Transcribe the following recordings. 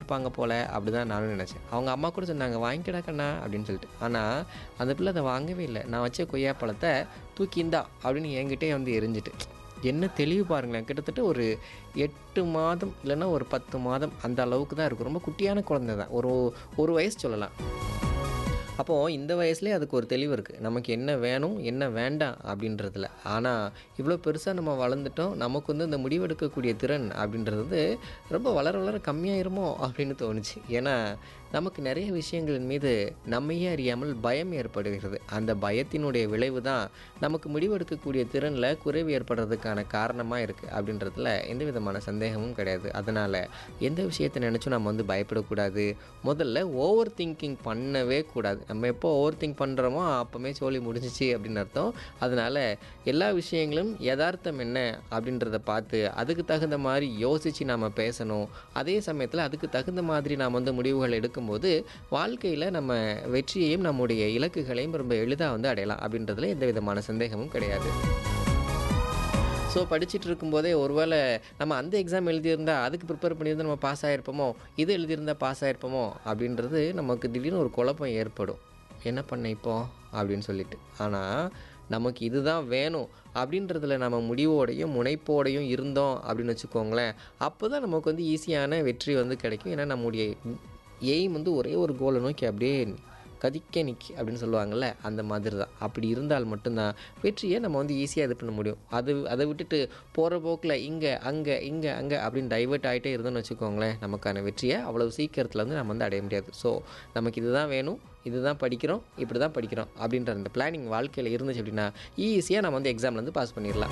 வாங்கியிருப்பாங்க போல அப்படி தான் நானும் நினச்சேன் அவங்க அம்மா கூட சொன்னாங்க வாங்கிக்கடா கண்ணா அப்படின்னு சொல்லிட்டு ஆனால் அந்த பிள்ளை அதை வாங்கவே இல்லை நான் வச்ச கொய்யாப்பழத்தை தூக்கி இந்தா அப்படின்னு என்கிட்டே வந்து எரிஞ்சிட்டு என்ன தெளிவு பாருங்களேன் கிட்டத்தட்ட ஒரு எட்டு மாதம் இல்லைன்னா ஒரு பத்து மாதம் அந்த அளவுக்கு தான் இருக்கும் ரொம்ப குட்டியான குழந்தை தான் ஒரு ஒரு வயசு சொல்லலாம் அப்போது இந்த வயசுலேயே அதுக்கு ஒரு தெளிவு இருக்குது நமக்கு என்ன வேணும் என்ன வேண்டாம் அப்படின்றதுல ஆனால் இவ்வளோ பெருசாக நம்ம வளர்ந்துட்டோம் நமக்கு வந்து இந்த முடிவெடுக்கக்கூடிய திறன் அப்படின்றது வந்து ரொம்ப வளர வளர கம்மியாயிருமோ அப்படின்னு தோணுச்சு ஏன்னா நமக்கு நிறைய விஷயங்களின் மீது நம்மையே அறியாமல் பயம் ஏற்படுகிறது அந்த பயத்தினுடைய விளைவு தான் நமக்கு முடிவெடுக்கக்கூடிய திறனில் குறைவு ஏற்படுறதுக்கான காரணமாக இருக்குது அப்படின்றதுல எந்த விதமான சந்தேகமும் கிடையாது அதனால் எந்த விஷயத்தை நினச்சும் நம்ம வந்து பயப்படக்கூடாது முதல்ல ஓவர் திங்கிங் பண்ணவே கூடாது நம்ம எப்போ ஓவர் திங்க் பண்ணுறோமோ அப்போமே சோழி முடிஞ்சிச்சு அப்படின்னு அர்த்தம் அதனால் எல்லா விஷயங்களும் யதார்த்தம் என்ன அப்படின்றத பார்த்து அதுக்கு தகுந்த மாதிரி யோசித்து நாம் பேசணும் அதே சமயத்தில் அதுக்கு தகுந்த மாதிரி நாம் வந்து முடிவுகள் எடுக்கும்போது வாழ்க்கையில் நம்ம வெற்றியையும் நம்முடைய இலக்குகளையும் ரொம்ப எளிதாக வந்து அடையலாம் அப்படின்றதுல எந்த விதமான சந்தேகமும் கிடையாது ஸோ படிச்சுட்டு இருக்கும்போதே ஒருவேளை நம்ம அந்த எக்ஸாம் எழுதியிருந்தா அதுக்கு ப்ரிப்பேர் பண்ணியிருந்தா நம்ம பாஸ் ஆகிருப்போமோ இது எழுதியிருந்தா பாஸ் ஆகிருப்போமோ அப்படின்றது நமக்கு திடீர்னு ஒரு குழப்பம் ஏற்படும் என்ன பண்ண இப்போ அப்படின்னு சொல்லிட்டு ஆனால் நமக்கு இதுதான் வேணும் அப்படின்றதுல நம்ம முடிவோடையும் முனைப்போடையும் இருந்தோம் அப்படின்னு வச்சுக்கோங்களேன் அப்போ தான் நமக்கு வந்து ஈஸியான வெற்றி வந்து கிடைக்கும் ஏன்னா நம்முடைய எய்ம் வந்து ஒரே ஒரு கோலை நோக்கி அப்படியே கதிக்க நிக்கி அப்படின்னு சொல்லுவாங்கள்ல அந்த மாதிரி தான் அப்படி இருந்தால் மட்டும்தான் வெற்றியை நம்ம வந்து ஈஸியாக இது பண்ண முடியும் அது அதை விட்டுட்டு போகிற போக்கில் இங்கே அங்கே இங்கே அங்கே அப்படின்னு டைவர்ட் ஆகிட்டே இருந்தோம்னு வச்சுக்கோங்களேன் நமக்கான வெற்றியை அவ்வளோ சீக்கிரத்தில் வந்து நம்ம வந்து அடைய முடியாது ஸோ நமக்கு இதுதான் வேணும் இதுதான் படிக்கிறோம் இப்படி தான் படிக்கிறோம் அப்படின்ற அந்த பிளானிங் வாழ்க்கையில் இருந்துச்சு அப்படின்னா ஈஸியாக நம்ம வந்து எக்ஸாமில் வந்து பாஸ் பண்ணிடலாம்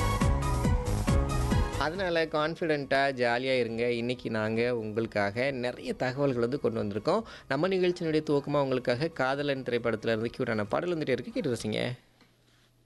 அதனால் கான்ஃபிடெண்ட்டாக ஜாலியாக இருங்க இன்றைக்கி நாங்கள் உங்களுக்காக நிறைய தகவல்கள் வந்து கொண்டு வந்திருக்கோம் நம்ம நிகழ்ச்சியினுடைய துவக்கமாக உங்களுக்காக காதலன் திரைப்படத்தில் இருந்து க்யூட்டான பாடல் வந்துட்டே இருக்கு கேட்டு ரசிங்க